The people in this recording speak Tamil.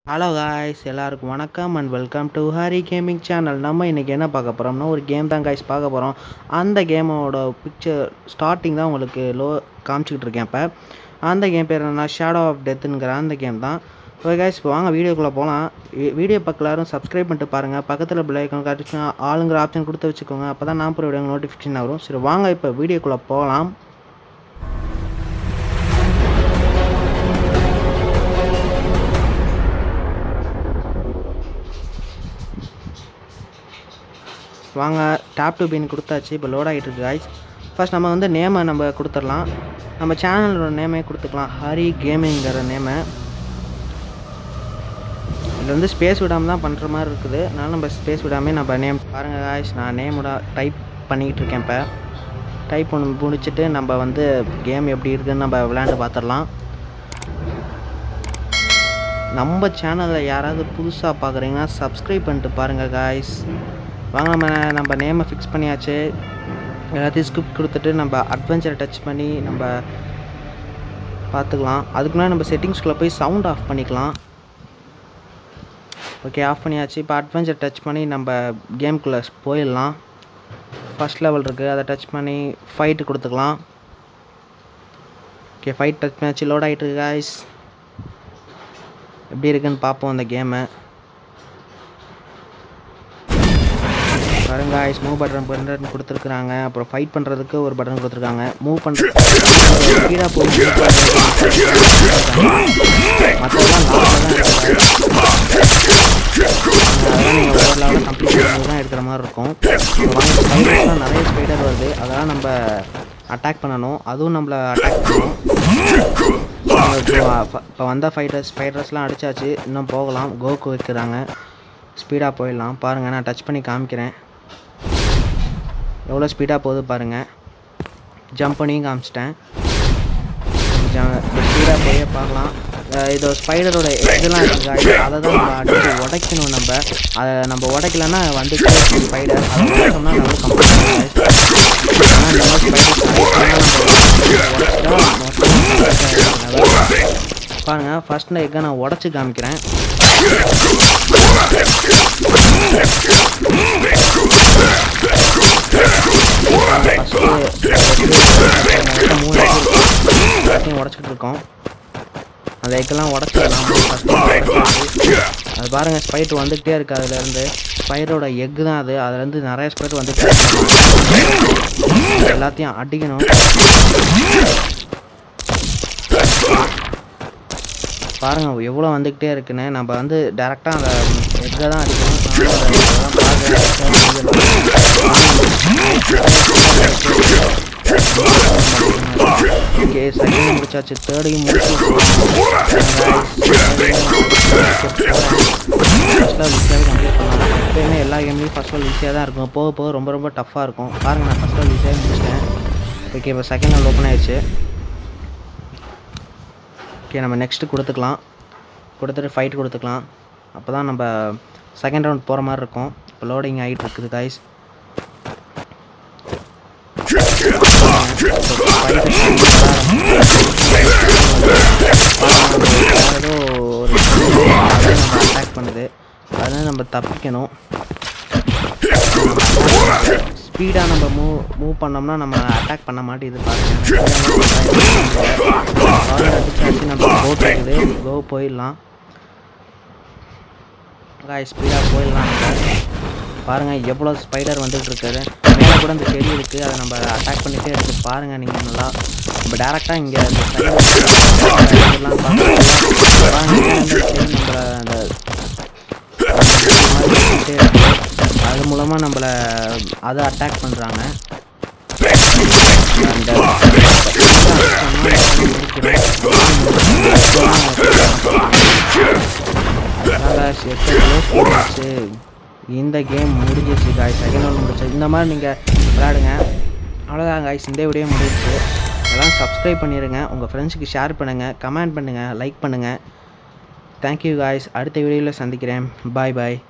ஹலோ காய்ஸ் எல்லாருக்கும் வணக்கம் and welcome to Hari gaming channel நம்ம இன்றைக்கி என்ன பார்க்க போகிறோம்னா ஒரு கேம் தான் காய்ஸ் பார்க்க போகிறோம் அந்த கேமோட பிக்சர் ஸ்டார்டிங் தான் உங்களுக்கு லோ காமிச்சிக்கிட்டு இருக்கேன் இப்போ அந்த கேம் பேர் என்னன்னா ஷேடோ ஆஃப் டெத்துங்கிற அந்த கேம் தான் ஓகே காய்ஸ் இப்போ வாங்க வீடியோக்குள்ளே போகலாம் வீடியோ பக்கம் எல்லாரும் சப்ஸ்கிரைப் பண்ணிட்டு பாருங்கள் பக்கத்தில் பில் ஐக்கன் காட்டுச்சுன்னா ஆளுங்கிற ஆப்ஷன் கொடுத்து வச்சுக்கோங்க அப்போ தான் நான் போகிற வீடியோ நோட்டிஃபிகேஷன் வரும் சரி வாங்க இப்போ வீடியோக்குள்ளே போகலாம் வாங்க டேப் டு பின் கொடுத்தாச்சு இப்போ லோட் ஆகிட்டு இருக்கு காய்ஸ் ஃபர்ஸ்ட் நம்ம வந்து நேமை நம்ம கொடுத்துடலாம் நம்ம சேனலோட நேமே கொடுத்துக்கலாம் ஹரி கேமிங்கிற நேமை இதில் வந்து ஸ்பேஸ் விடாமல் தான் பண்ணுற மாதிரி இருக்குது அதனால் நம்ம ஸ்பேஸ் விடாமல் நம்ம நேம் பாருங்கள் காய்ஸ் நான் நேமோட டைப் பண்ணிக்கிட்டு இருக்கேன் இப்போ டைப் பண்ணி முடிச்சுட்டு நம்ம வந்து கேம் எப்படி இருக்குதுன்னு நம்ம விளையாண்டு பார்த்துடலாம் நம்ம சேனலில் யாராவது புதுசாக பார்க்குறீங்கன்னா சப்ஸ்கிரைப் பண்ணிட்டு பாருங்கள் காய்ஸ் வாங்க நம்ம நம்ம நேமை ஃபிக்ஸ் பண்ணியாச்சு எல்லாத்தையும் ஸ்கிரிப்ட் கொடுத்துட்டு நம்ம அட்வென்ச்சரை டச் பண்ணி நம்ம பார்த்துக்கலாம் அதுக்குள்ளே நம்ம செட்டிங்ஸ்குள்ளே போய் சவுண்ட் ஆஃப் பண்ணிக்கலாம் ஓகே ஆஃப் பண்ணியாச்சு இப்போ அட்வென்ச்சர் டச் பண்ணி நம்ம கேம்குள்ளே போயிடலாம் ஃபஸ்ட் லெவல் இருக்குது அதை டச் பண்ணி ஃபைட்டு கொடுத்துக்கலாம் ஓகே ஃபைட் டச் பண்ணியாச்சு லோட் ஆகிட்டு இருக்கு காய்ஸ் எப்படி இருக்குன்னு பார்ப்போம் அந்த கேமை பாருங்க ஐஸ் மூவ் பட்டன் பட்டன் கொடுத்துருக்குறாங்க அப்புறம் ஃபைட் பண்ணுறதுக்கு ஒரு பட்டன் கொடுத்துருக்காங்க மூவ் பண்ணுற ஸ்பீடாக போய் மற்றதெல்லாம் லாஸ்ட்டில் தான் இருக்குது அதெல்லாம் நீங்கள் ஒரு லெவலில் கம்ப்ளீட் பண்ணுறது தான் இருக்கிற மாதிரி இருக்கும் வாங்க ஸ்பைடர்ஸ்லாம் நிறைய ஸ்பைடர் வருது அதெல்லாம் நம்ம அட்டாக் பண்ணணும் அதுவும் நம்மளை அட்டாக் பண்ணணும் இப்போ வந்த ஃபைட்டர்ஸ் ஸ்பைடர்ஸ்லாம் அடித்தாச்சு இன்னும் போகலாம் கோக்கு வைக்கிறாங்க ஸ்பீடாக போயிடலாம் பாருங்கள் நான் டச் பண்ணி காமிக்கிறேன் எவ்வளோ ஸ்பீடாக போகுது பாருங்கள் ஜம்ப் பண்ணியும் காமிச்சிட்டேன் ஸ்பீடாக போய் பார்க்கலாம் இது ஸ்பைடரோட இதெல்லாம் இருக்குது அதை தான் நம்ம அடிச்சு உடைக்கணும் நம்ம அதை நம்ம உடைக்கலன்னா வந்து ஸ்பைடர் அதை உடைச்சோம்னா நம்ம கம்ப்ளீட் ஆனால் இந்த மாதிரி ஸ்பைடர் பாருங்கள் ஃபஸ்ட் எக்கை நான் உடச்சி காமிக்கிறேன் உடச்சிக்கிட்டு இருக்கோம் அந்த எக்கெல்லாம் உடச்சிடலாம் அது பாருங்கள் ஸ்பைட் வந்துக்கிட்டே இருக்குது அதுலேருந்து ஸ்பைரோட எக்கு தான் அது அதுலேருந்து நிறைய ஸ்பைட் வந்துகிட்டே இருக்கு எல்லாத்தையும் அடிக்கணும் பாருங்கள் எவ்வளோ வந்துக்கிட்டே இருக்குன்னு நம்ம வந்து டேரெக்டாக அந்த எக்கை தான் அடிக்கணும் ஓகே செகண்ட் முடிச்சாச்சு தேர்டையும் முடிச்சு எப்பயுமே எல்லா கேம்லேயும் ஃபஸ்ட் ஆல் ஈஸியாக தான் இருக்கும் போக போக ரொம்ப ரொம்ப டஃப்பாக இருக்கும் பாருங்கள் நான் ஃபஸ்ட் ஆல் ஈஸியாக முடிச்சிட்டேன் ஓகே இப்போ செகண்ட் ஆல் ஓப்பன் ஆயிடுச்சு ஓகே நம்ம நெக்ஸ்ட்டு கொடுத்துக்கலாம் கொடுத்துட்டு ஃபைட் கொடுத்துக்கலாம் அப்போ தான் நம்ம செகண்ட் ரவுண்ட் போகிற மாதிரி இருக்கும் இப்போ லோடிங் ஆகிட்டு இருக்குது காய்ஸ் ஏதோ ஒரு நம்ம அட்டாக் பண்ணுது அதனால் நம்ம தப்பிக்கணும் ஸ்பீடாக நம்ம மூவ் மூவ் பண்ணோம்னா நம்ம அட்டாக் பண்ண மாட்டேது பாருங்கள் அடிச்சாச்சு நம்ம போட் இருக்குது கோ போயிடலாம் காய் ஸ்பீடாக போயிடலாம் பாருங்கள் எவ்வளோ ஸ்பைடர் வந்துட்டு இருக்குது மேலே கூட இந்த செடி இருக்குது அதை நம்ம அட்டாக் பண்ணிகிட்டே இருக்குது பாருங்கள் நீங்கள் நல்லா நம்ம டேரெக்டாக இங்கே இந்த ஸ்பைடர்லாம் நம்மளை அந்த அது மூலமாக நம்மளை அதை அட்டாக் பண்ணுறாங்க அந்த இந்த கேம் முடிஞ்சிச்சு காய்ஸ் செகண்ட் ஒன் முடிச்சு இந்த மாதிரி நீங்கள் விளையாடுங்க அவ்வளோதான் காய்ஸ் இந்த வீடியோ முடிஞ்சிச்சு எல்லாம் சப்ஸ்கிரைப் பண்ணிடுங்க உங்கள் ஃப்ரெண்ட்ஸுக்கு ஷேர் பண்ணுங்கள் கமெண்ட் பண்ணுங்கள் லைக் பண்ணுங்கள் தேங்க்யூ காய்ஸ் அடுத்த வீடியோவில் சந்திக்கிறேன் பாய் பாய்